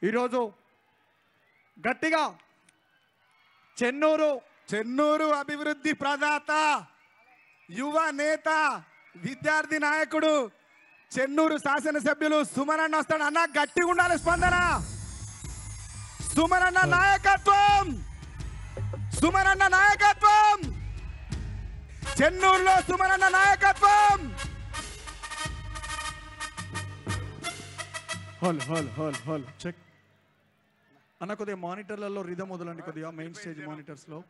ఈరోజు గట్టిగా చెన్నూరు చెన్నూరు అభివృద్ధి ప్రదాత యువ నేత విద్యార్థి నాయకుడు చెన్నూరు శాసనసభ్యులు సుమనన్న వస్తాడు అన్న గట్టిగా ఉండాలి స్పందన సుమనన్న నాయకత్వం సుమనన్న నాయకత్వం చెన్నూరులో సుమనన్న నాయకత్వం హోల్ హోల్ హోల్ హోల్ చెక్ అన్న కొద్దిగా మానిటర్లలో రిధం వదలండి కొద్దిగా మెయిన్ స్టేజ్ మానిటర్స్ లో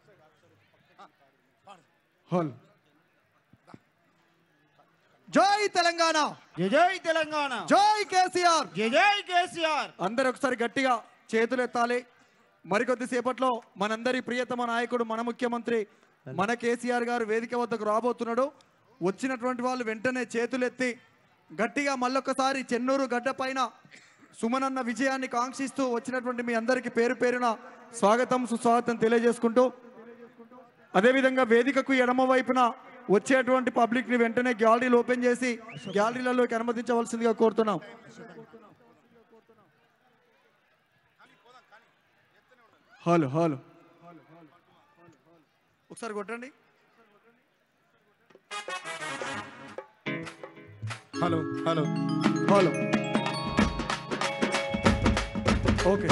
హోల్ జై తెలంగాణ జై జై తెలంగాణ జై కేసీఆర్ జై జై కేసీఆర్ అందరు ఒకసారి గట్టిగా చేతులు ఎత్తాలి మరికొద్ది సేపట్లో మనందరి ప్రియతమ నాయకుడు మన ముఖ్యమంత్రి మన కేసీఆర్ గారు వేదిక వద్దకు రాబోతున్నాడు వచ్చినటువంటి వాళ్ళు వెంటనే చేతులెత్తి గట్టిగా మళ్ళొకసారి చెన్నూరు గడ్డ పైన సుమనన్న విజయాన్ని కాంక్షిస్తూ వచ్చినటువంటి మీ అందరికీ పేరు పేరున స్వాగతం సుస్వాగతం తెలియజేసుకుంటూ అదేవిధంగా వేదికకు ఎడమ వైపున వచ్చేటువంటి పబ్లిక్ ని వెంటనే గ్యాలరీలు ఓపెన్ చేసి గ్యాలరీలలోకి అనుమతించవలసిందిగా కోరుతున్నాం హలో హలో ఒకసారి కొట్టండి హలో హలో హలో ఓకే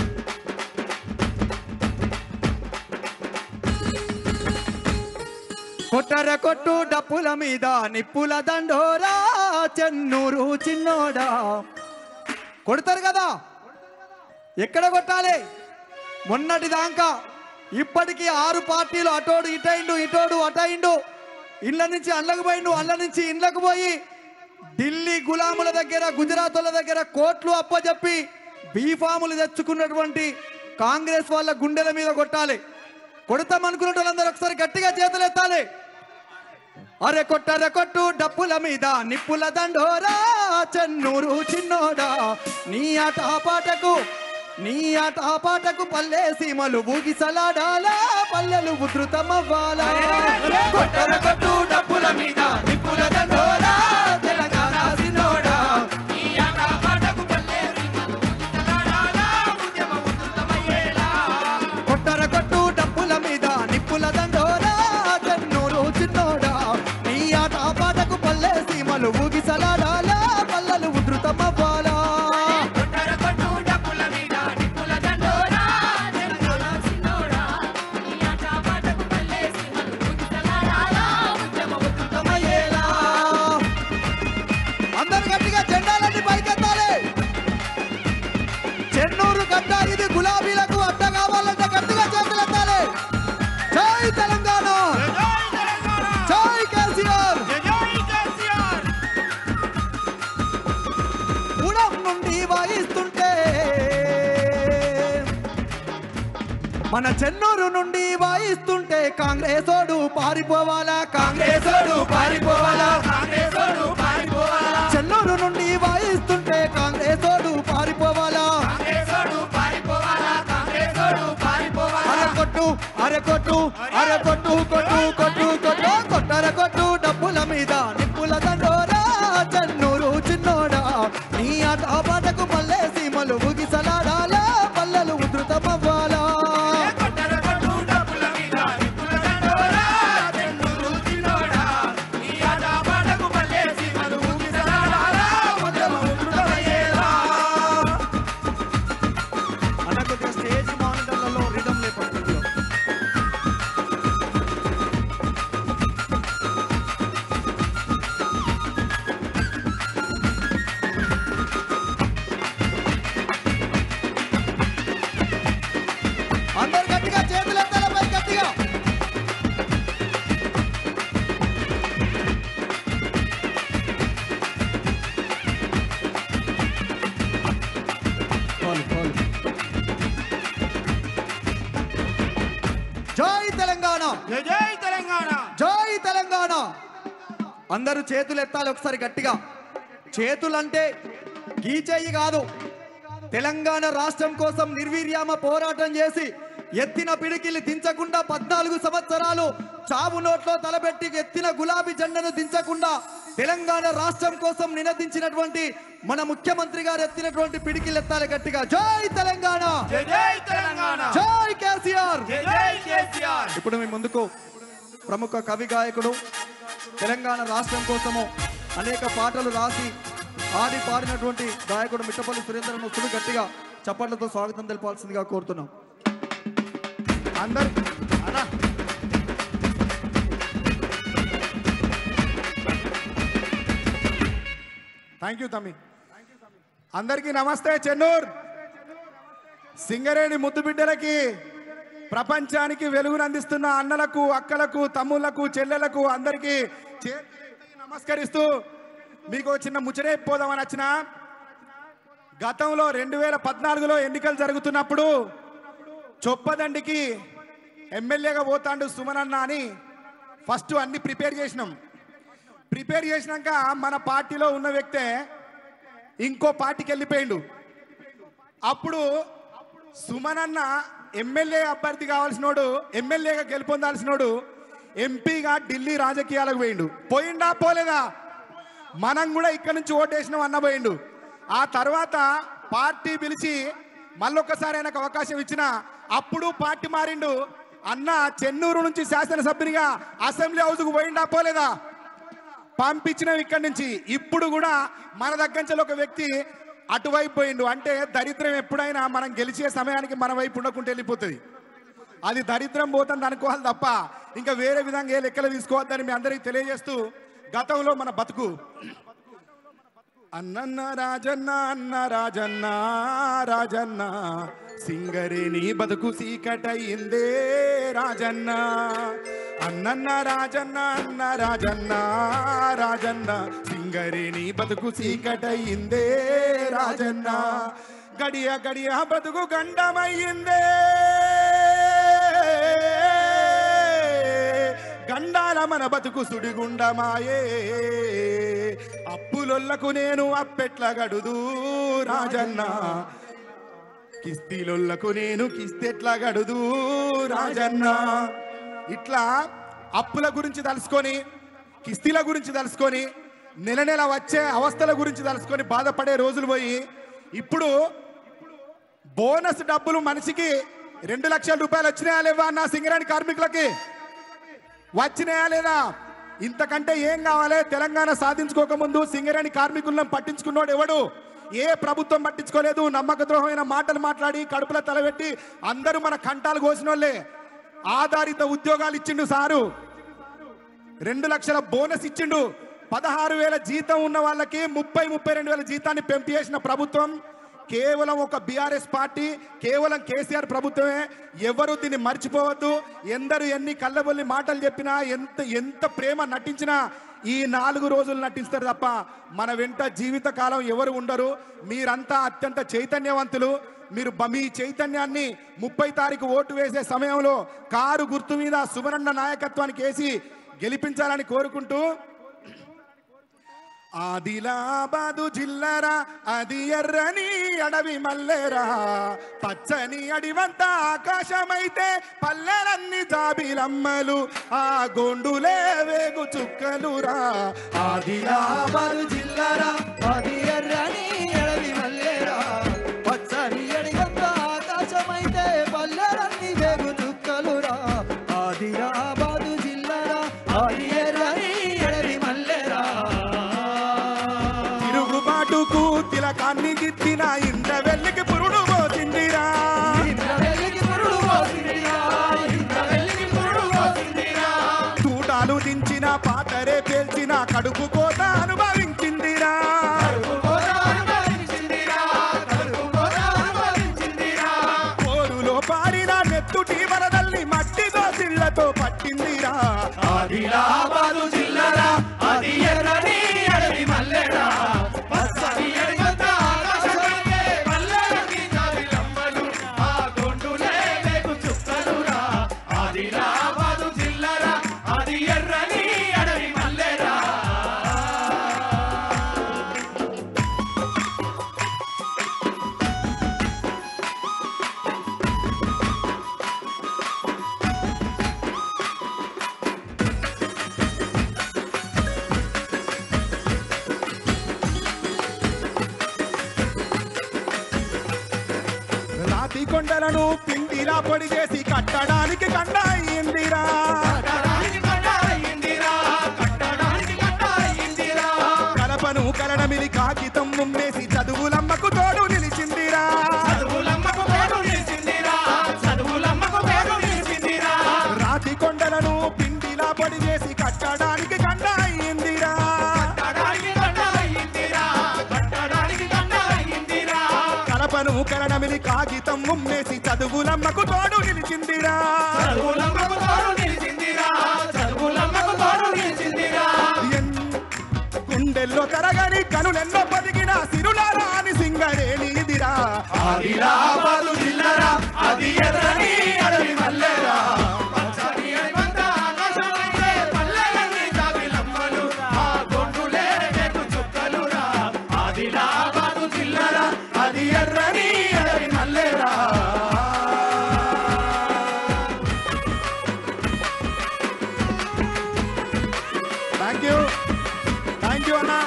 కొట్టర కొట్టు డప్పుల మీద నిప్పుల దండోరా చెన్నూరు చిన్నోడా కొడతారు కదా ఎక్కడ కొట్టాలి మొన్నటి దాకా ఇప్పటికీ ఆరు పార్టీలు అటోడు ఇటైండు ఇటోడు అటైండు ఇళ్ళ నుంచి అళ్ళకు పోయిండు అళ్ళ నుంచి ఇండ్లకు పోయి ఢిల్లీ గులాముల దగ్గర గుజరాత్ దగ్గర కోట్లు అప్పచెప్పి బీఫాములు తెచ్చుకున్నటువంటి కాంగ్రెస్ వాళ్ళ గుండెల మీద కొట్టాలి కొడతాం అనుకున్న వాళ్ళందరూ ఒకసారి గట్టిగా చేతులు ఎత్తాలి అరే కొట్టర కొట్టు డప్పుల మీద నిప్పుల దండోరా చెన్నూరు చిన్నోడా నీ ఆట పాటకు నీ ఆట పాటకు పల్లె సీమలు ఊగిసలాడాలా పల్లెలు ఉధృతమవ్వాలా కొట్టర కొట్టు డప్పుల మీద నిప్పుల దండోరా తెలంగాణ చిన్నోడా నీ ఆట పాటకు పల్లె సీమలు ఊగిసలాడాలా, ఉద్యమ ఉధృతమయ్యేలా. కొట్టర కొట్టు డప్పుల మీద నిప్పుల దండోరా చెన్నూరు చిన్నోడా నీ ఆట పాటకు పల్లె సీమలు ఊగిసలాడాలా పల్లెలు ఉధృతమవ్వాలా ఉధృతమయ్యేలా. అందరు గట్టిగా జెండాలన్నీ పైకెత్తాలి చెన్నూరు గడ్డ ఇది గులాబీలకు అడ్డ కావాలంటే గట్టిగా చేతులు ఎత్తాలి జై తెలంగాణ జై కేసీఆర్ గుణం నుండి వాయిస్తుంటే మన చెన్నూరు నుండి వాయిస్తుంటే కాంగ్రెసోడు పారిపోవాలా కాంగ్రెసోడు పారిపోవాలా చెన్నూరు నుండి వాయిస్తుంటే కాంగ్రెసోడు పారిపోవాలా అరే కొట్టు అరే కొట్టు అరే కొట్టు కొట్టు కొట్టు కొట్టు కొట్టర కొట్టు డబ్బుల మీద నిప్పుల దండోరా చెన్నూరు చిన్నోడా నీ ఆట పాటకు పల్లె సీమలు ఊగిసలాడాలా పల్లెలు ఉధృతమవ్వాలా అన్న కొద్దిగా స్టేజ్ మానిటర్లలో రిధం లేపడుతుంది అందరు గట్టిగా చేతులు ఎత్తాలపై గట్టిగా జై తెలంగాణ జై జై తెలంగాణ జై తెలంగాణ అందరూ చేతులు ఎత్తాలి ఒకసారి గట్టిగా చేతులంటే గీచేయి కాదు తెలంగాణ రాష్ట్రం కోసం నిర్వీర్యామ పోరాటం చేసి ఎత్తిన పిడికిలి దించకుండా పద్నాలుగు సంవత్సరాలు చావు నోట్లో తలబెట్టి ఎత్తిన గులాబీ జెండను దించకుండా తెలంగాణ రాష్ట్రం కోసం నినదించినటువంటి మన ముఖ్యమంత్రి గారు ఎత్తినటువంటి పిడికిలు ఎత్తాలి గట్టిగా జై తెలంగాణ జై జై తెలంగాణ జై కేసీఆర్ జై జై కేసీఆర్ ఇప్పుడు మీ ముందుకు ప్రముఖ కవి గాయకుడు తెలంగాణ రాష్ట్రం కోసము అనేక పాటలు రాసి ఆడి పాడినటువంటి గాయకుడు మిట్టపల్లి సురేంద్రను సుడు గట్టిగా చప్పట్లతో స్వాగతం తెలపాల్సిందిగా కోరుతున్నాం అందరు అన్నా థ్యాంక్ యూ తమ్మి అందరికీ నమస్తే చెన్నూర్ సింగరేణి ముద్దు బిడ్డలకి ప్రపంచానికి వెలుగునందిస్తున్న అన్నలకు అక్కలకు తమ్ముళ్లకు చెల్లెలకు అందరికీ చేతులెత్తి నమస్కరిస్తూ మీకు ఒక చిన్న ముచ్చటే పోదామని వచ్చిన గతంలో రెండు వేల పద్నాలుగులో ఎన్నికలు జరుగుతున్నప్పుడు చొప్పదండికి ఎమ్మెల్యేగా పోతాండు సుమనన్న అని ఫస్ట్ అన్ని ప్రిపేర్ చేసినాం ప్రిపేర్ చేసినాక మన పార్టీలో ఉన్న వ్యక్తే ఇంకో పార్టీకి వెళ్ళిపోయిండు అప్పుడు సుమనన్న ఎమ్మెల్యే అభ్యర్థి కావాల్సినోడు ఎమ్మెల్యేగా గెలుపొందాల్సినోడు ఎంపీగా ఢిల్లీ రాజకీయాలకు పోయిండు పోయిండా పోలేదా మనం కూడా ఇక్కడ నుంచి ఓటేసినాం అన్న పోయిండు ఆ తర్వాత పార్టీ పిలిచి మళ్ళొక్కసారి ఆయనకు అవకాశం ఇచ్చిన అప్పుడు పార్టీ మారిండు అన్న చెన్నూరు నుంచి శాసనసభ్యునిగా అసెంబ్లీ హౌస్కు పోయిండా పోలేదా పంపించినాం ఇక్కడి నుంచి ఇప్పుడు కూడా మన దగ్గర నుంచి ఒక వ్యక్తి అటువైపు పోయిండు అంటే దరిద్రం ఎప్పుడైనా మనం గెలిచే సమయానికి మన వైపు ఉండకుండా వెళ్ళిపోతుంది అది దరిద్రం పోతుంది అనుకోవాలి తప్ప ఇంకా వేరే విధంగా ఏ లెక్కలు తీసుకోవద్దని మీ అందరికీ తెలియజేస్తూ గతంలో మన బతుకు అన్నన్న రాజన్న అన్న రాజన్న రాజన్న సింగరేణి బతుకు సీకటయిందే రాజన్న అన్నన్న రాజన్న అన్న రాజన్న రాజన్న సింగరేణి బతుకు సీకటయిందే రాజన్న గడియ గడియ బతుకు గండమయ్యిందే గండాల మన బతుకు సుడిగుండమాయే అప్పులొల్లకు నేను అప్పెట్ల గడుదు రాజన్న కిస్తీలొల్లకు నేను కిస్తెట్ల గడుదు రాజన్న ఇట్లా అప్పుల గురించి తలుసుకొని కిస్తీల గురించి తలుసుకొని నెల నెల వచ్చే అవస్థల గురించి తలుసుకొని బాధపడే రోజులు పోయి ఇప్పుడు బోనస్ డబ్బులు మనిషికి రెండు లక్షల రూపాయలు వచ్చినాయా లేవా అన్న సింగరేణి కార్మికులకి వచ్చినాయా లేదా ఇంతకంటే ఏం కావాలి తెలంగాణ సాధించుకోకముందు సింగరేణి కార్మికులను పట్టించుకున్నోడు ఎవడు ఏ ప్రభుత్వం పట్టించుకోలేదు నమ్మక ద్రోహమైన మాటలు మాట్లాడి కడుపుల తలబెట్టి అందరూ మన కంటాలు కోసినోళ్ళే ఆధారిత ఉద్యోగాలు ఇచ్చిండు సారు రెండు లక్షల బోనస్ ఇచ్చిండు పదహారు వేల జీతం ఉన్న వాళ్ళకి ముప్పై ముప్పై రెండు వేల జీతాన్ని పెంపు చేసిన ప్రభుత్వం కేవలం ఒక బీఆర్ఎస్ పార్టీ కేవలం కేసీఆర్ ప్రభుత్వమే ఎవరు దీన్ని మర్చిపోవద్దు ఎందరు ఎన్ని కళ్ళబొల్లి మాటలు చెప్పినా ఎంత ఎంత ప్రేమ నటించినా ఈ నాలుగు రోజులు నటిస్తారు తప్ప మన వెంట జీవితకాలం ఎవరు ఉండరు మీరంతా అత్యంత చైతన్యవంతులు మీరు బ- మీ చైతన్యాన్ని ముప్పై తారీఖు ఓటు వేసే సమయంలో కారు గుర్తు మీద సుమరన్న నాయకత్వానికి వేసి గెలిపించాలని కోరుకుంటూ ఆదిలాబాదు జిల్లరా అది ఎర్రని అడవి మల్లెరా పచ్చని అడివంత ఆకాశమైతే పల్లెలన్నీ జాబిలమ్మలు ఆ గొండులే వేగు చుక్కలురా ఆదిలాబాదు జిల్లారా అది ఎర్రని ఎడవి మల్లేరా పచ్చని అడిగంత ఆకాశమైతే పల్లెలన్నీ వేగు చుక్కలురా ఆదిలాబాదు జిల్లారా అది ఎర్రని ఎడవి మల్లేరా తిరుగుబాటుకు తిలకాన్ని గిత్తిన ఇంత వెళ్ళికి పురుడు పోసిందిరా ఇంద్రవెల్లికి పురుడు పోసిందిరా, ఇంద్రవెల్లికి పురుడు పోసిందిరా. తూటాలు దించిన పాతరే పేల్చిన కడుపు కోత అనుభవించిందిరా కడుపు కోత అనుభవించిందిరా, కడుపు కోత అనుభవించిందిరా. కోరులో పారిన నెత్తుటి వరదల్ని మట్టి దోసిళ్లతో పట్టిందిరా ఆదిలాబాదు జిల్లారా అది ఎర్రని అడవి మల్లెరా పచ్చని అడిగంత ఆకాశమైతే పల్లెలకి జాబిలమ్మలు ఆ గొండులే వేగు చుక్కలురా ఆదిలాబాదు జిల్లారా అది ఎర్రని అడవి మల్లెరా రాతి కొండలను పిండిలా పొడి చేసి కట్టడానికి కండ అయిందిరా కలపను కలడమిని కాగితం ముమ్మేసి చదువులమ్మకు తోడు నిలిచిందిరా రాతి కొండలను పిండిలా పొడి చేసి కట్టడానికి కండ అయిందిరా కలపను కలడమిని కాగితం ముమ్మేసి చదువులమ్మకు తోడు నిలిచిందిరా ఎన్- గుండెల్లో కరగని కనులెన్నో పదిగిన సిరులారా అని సింగరేణిదిరా ఆదిలాబాదు జిల్లరా అది ఎర్రని అడవి మల్లెరా పచ్చని అరివంత ఆకాశమైతే పల్లెలన్నీ జాబిలమ్మలు ఆ గొడ్డులే నెట్టు చుక్కలురా ఆదిలాబాదు జిల్లరా అది ఎర్రని అడవి మల్లెరా థ్యాంక్ యూ థ్యాంక్ యూ అన్న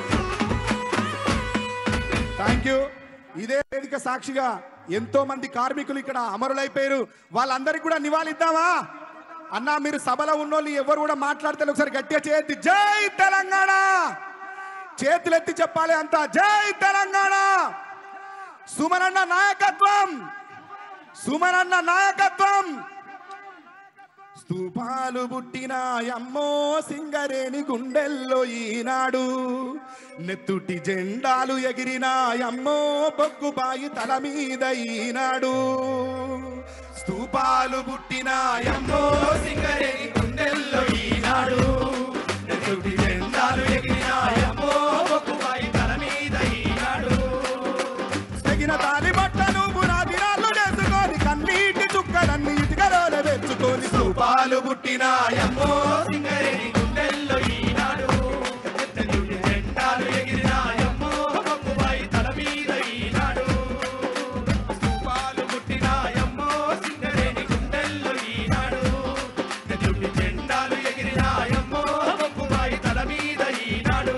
థ్యాంక్ యూ ఇదే వేదిక సాక్షిగా ఎంతో మంది కార్మికులు ఇక్కడ అమరులైపోయారు వాళ్ళందరికీ కూడా నివాళిద్దామా అన్న మీరు సభలో ఉన్నోళ్ళు ఎవరు కూడా మాట్లాడితే ఒకసారి గట్టిగా చేయొద్దు జై తెలంగాణ చేతులెత్తి చెప్పాలి అంతా జై తెలంగాణ సుమనన్న నాయకత్వం సుమనన్న నాయకత్వం స్తూపాలు పుట్టిన అమ్మో సింగరేణి గుండెల్లో ఈనాడు నెత్తుటి జెండాలు ఎగిరిన అమ్మో బొగ్గుబాయి తల మీద ఈనాడు స్తూపాలు పుట్టిన అమ్మో సింగరేణి గుండెల్లో ఈనాడు నెత్తుటి జెండాలు ఎగిరినాయమ్మో బొక్కుబాయి తల మీద ఈనాడు తెగిన తాలి బట్టలు పునాది రాళ్ళు వేసుకొని కన్నీటి చుక్కలన్నీ ఇటుకలోనే వెచ్చుకొని పాలు పుట్టినాయమ్మో సింగరేణి గుండెల్లో ఈనాడు నెత్తుటి జెండాలు ఎగిరినాయమ్మో బొక్కుబాయి తల మీద ఈనాడు స్తూపాలు పుట్టినాయమ్మో సింగరేణి గుండెల్లో ఈనాడు నెత్తుటి జెండాలు ఎగిరినాయమ్మో బొక్కుబాయి తల మీద ఈనాడు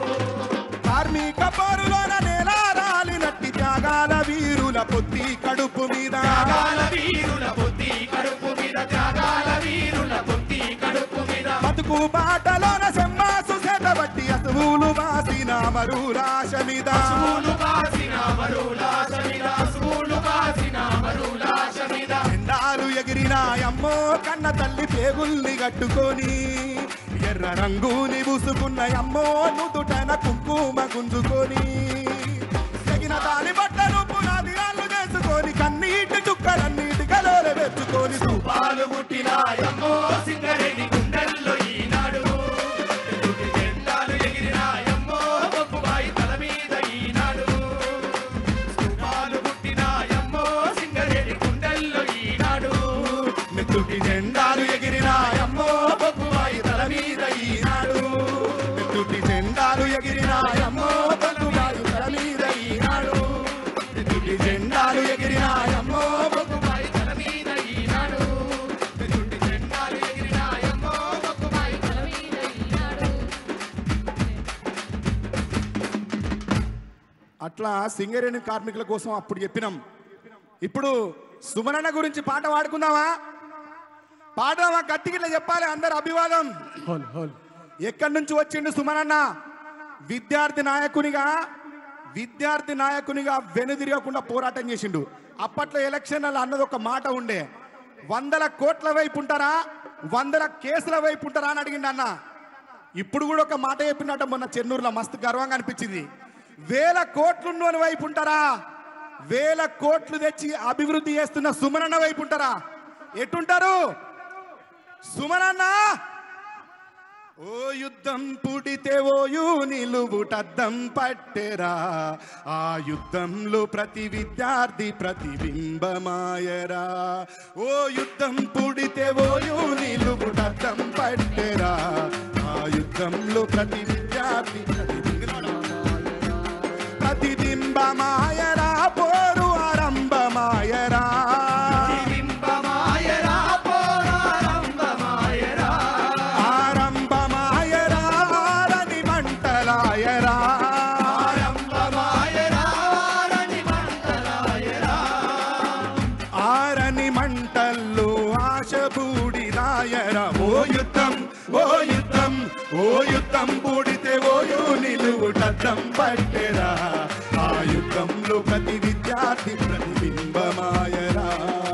కార్మిక పరులోన నేల రాలినట్టి త్యాగాల వీరుల పొత్తి కడుపు మీద త్యాగాల వీరుల బుద్ధి కడుపు మీద త్యాగాల వీరుల బుద్ధి కడుపు మీద బతుకు బాటలోన సెమ్మాసు చేతబట్టి అసువులు వాసిన మరురాశ మీద స్కూలు కాసిన మరులాశ మీద స్కూలు కాసిన మరులాశ మీద జెండాలు ఎగిరినాయమ్మో కన్న తల్లి పేగుల్ని కట్టుకొని ఎర్ర రంగుని పూసుకున్న అమ్మో నుదుటన కుంకుమ గుంజుకొని తెగిన తాలి బట్టలు పునాది రాళ్ళు చేసుకొని కన్నీటి చుక్కలన్నీటి కలోల వెచ్చుకొని పాలు పుట్టినాయమ్మో సింగరేణి గుండెల్లో ఈనాడు ఎదుటి జెండాలు ఎగిరినాయమ్మో బొక్కుబాయి తల మీద ఈనాడు పాలు పుట్టినాయమ్మో సింగరేణి గుండెల్లో ఈనాడు నెత్తుటి జెండాలు ఎగిరినాయమ్మో బొగ్గుబాయి తల మీద ఈనాడు నెత్తుటి జెండాలు ఎగిరినాయమ్మో బొగ్గుబాయి తల మీద ఈనాడు నెత్తుటి జెండాలు ఎగిరినాయమ్మో బొక్కుబాయి తల మీద ఈనాడు ఎదుటి జెండాలు ఎగిరినాయమ్మో బొక్కుబాయి తల మీద ఈనాడు అట్లా సింగరేణి కార్మికుల కోసం అప్పుడు చెప్పినాం ఇప్పుడు సుమనన్న గురించి పాట పాడుకుందామా పాడదామా గట్టిగిట్లా చెప్పాలి అందరు అభివాదం ఎక్కడి నుంచి వచ్చిండు సుమనన్న విద్యార్థి నాయకునిగా విద్యార్థి నాయకునిగా వెనుదిరగకుండా పోరాటం చేసిండు అప్పట్లో ఎలక్షన్లలో అన్నది ఒక మాట ఉండే వందల కోట్ల వైపు ఉంటారా వందల కేసుల వైపు ఉంటారా అని అడిగిండు అన్న ఇప్పుడు కూడా ఒక మాట చెప్పినట్ట మొన్న చెన్నూరులో మస్తు గర్వంగా అనిపించింది వేల కోట్లున్నోని వైపు ఉంటారా వేల కోట్లు తెచ్చి అభివృద్ధి చేస్తున్న సుమనన్న వైపు ఉంటారా ఎటుంటారు సుమనన్న ఓ యుద్ధం పుడితే ఓయు నిలువుటద్దం పట్టెరా ఆ యుద్ధంలో ప్రతి విద్యార్థి ప్రతిబింబమాయరా ఓ యుద్ధం పుడితే ఓయు నిలువుటద్దం పట్టెరా ఆ యుద్ధంలో ప్రతి విద్యార్థి ప్రతిబింబమాయరా. ప్రతిబింబమాయరా పోరు ఆరంభమాయరా బింబమాయరా పోరారంభమాయరా ఆరంభమాయరా ఆరని మంటలాయరా ఆరంభమాయరా వారని మంటలాయరా తడం పట్టెరా ఆ యుద్ధంలో ప్రతి విద్యార్థి ప్రతిబింబమాయరా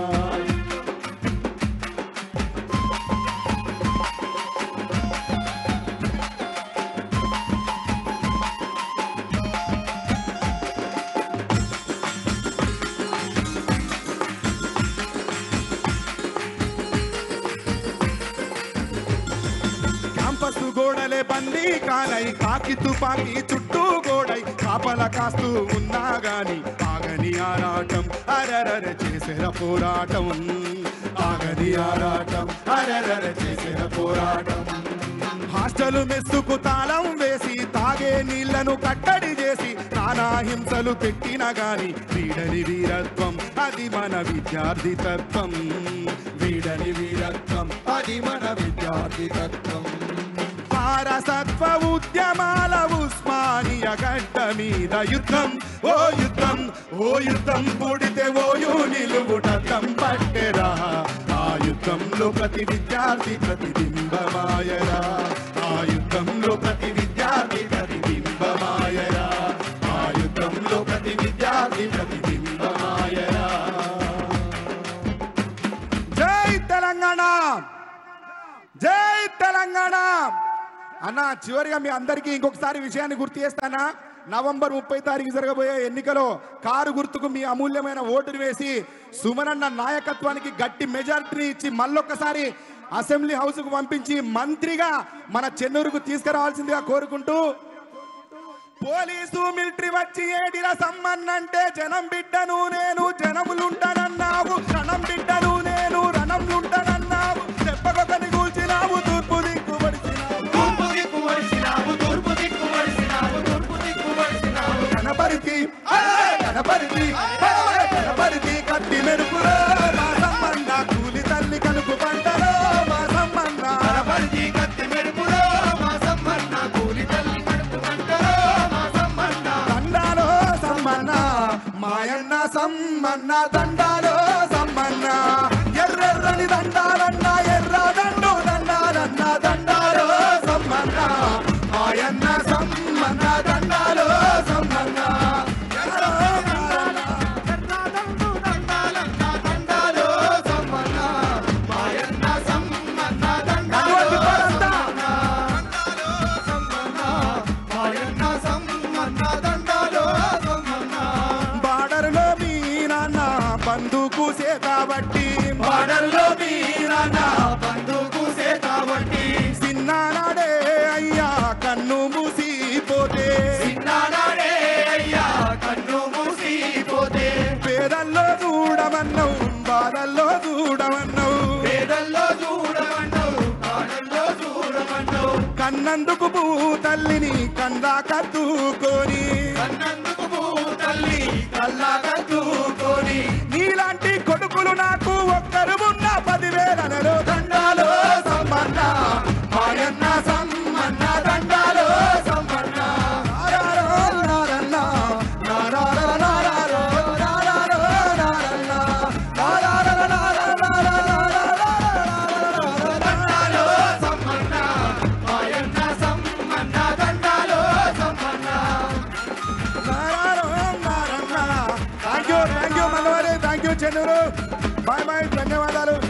క్యాంపస్ గోడలే బందీ కానై కాకి తుపాకి చుట్టూ గోడై కాపల కాస్తూ ఉన్నా గాని ఆగని ఆరాటం అరరర చేసిన పోరాటం ఆగని ఆరాటం అరరర చేసిన పోరాటం హాస్టల్ మెస్సుకు తాళం వేసి తాగే నీళ్లను కట్టడి చేసి నానా హింసలు పెట్టిన గాని వీడని వీరత్వం అది మన విద్యార్థి తత్వం వీడని వీరత్వం అది మన విద్యార్థి తత్వం వారసత్వ ఉద్యమాల ఉస్మానియ గడ్డ మీద యుద్ధం ఓ యుద్ధం ఓ యుద్ధం పుడితే ఓయు నిలువుటం పట్టెరా ఆ యుద్ధంలో ప్రతి విద్యార్థి ప్రతిబింబమాయరా ఆ యుద్ధంలో ప్రతి విద్యార్థి ప్రతిబింబమాయరా ఆ యుద్ధంలో ప్రతి విద్యార్థి ప్రతిబింబమాయరా జై తెలంగాణ జై తెలంగాణ అన్న చివరిగా మీ అందరికీ ఇంకొకసారి విషయాన్ని గుర్తు చేస్తానా నవంబర్ ముప్పై తారీఖు జరగబోయే ఎన్నికలో కారు గుర్తుకు మీ అమూల్యమైన ఓటును వేసి సుమనన్న నాయకత్వానికి గట్టి మెజారిటీని ఇచ్చి మళ్ళొక్కసారి అసెంబ్లీ హౌస్ కు పంపించి మంత్రిగా మన చెన్నూరుకు తీసుకురావాల్సిందిగా కోరుకుంటూ పోలీసు మిలిటరీ వచ్చి ఏడిరా సమ్మన్నంటే జనం బిడ్డను నేను జనములుంటానన్నావు రణం బిడ్డను నేను రణంలుంటానన్నావు చెప్పకొకని కూల్చినావు తూర్పు దిక్కు పడిచినావు తూర్పు దిక్కు వడిసినావు తూర్పు దిక్కు వడిసినావు తూర్పు దిక్కు వడిసినావు కనపరిచి కనపరిచి కనపరిచి కత్తి మెరుపులో మా సమ్మన్న కూలి తల్లి కనుకు పంటలో మా సమ్మన్న కనపరిచి కత్తి మెరుపులో మా సమ్మన్న కూలి తల్లి కడుపు మంటలో మా సమ్మన్న దండాలో సమ్మన్న మాయన్న సమ్మన్న దండాలో సమ్మన్న ఎర్రెర్రని దండాలన్న ఎర్ర దండు దండాలన్న దండాలో సమ్మన్న మాయన్న సమ్మన్న దండాలో సమ్మన్న ఎర్ర దండాలన్న, ఎర్ర దండు దండాలన్న దండాలో సమ్మన్న మాయన్న సమ్మన్న అటువంటి దండాలో వారంతా మాయన్న సమ్మన్న దండాలో సమ్మన్న బార్డర్లో మీ నాన్న బందుకు సేతాబట్టి బార్డర్లో మీరన్న బంధుకు సేతాబట్టి సిన్నానాడే అయ్యా కన్ను మూసిపోతే చిన్నాడే అయ్యా కన్ను మూసిపోతే పేదల్లో చూడమన్నావు బాధల్లో చూడమన్నావు పేదల్లో చూడమన్నావు కాడల్లో చూడమన్నావు కన్నందుకు భూ తల్లిని కందా కత్తుకొని కన్నందుకు భూ తల్లి కల్లాగా దూకొని నీలాంటి కొడుకులు నాకు ఒక్కరు ఉన్న పదివేలలో దండాలో సమ్మన్న మాయన్న సమ్మన్న దండాలో సమ్మన్న నారారో నారన్న, నారారో నారారో, నారారో నారన్న, నారారో నారారో, నారారో దండాలో సమ్మన్న మాయన్న సమ్మన్న దండాలో సమ్మన్న నారారో నారన్న. థ్యాంక్ యూ థ్యాంక్ యూ మనవారి thank you Chennur bye bye ధన్యవాదాలు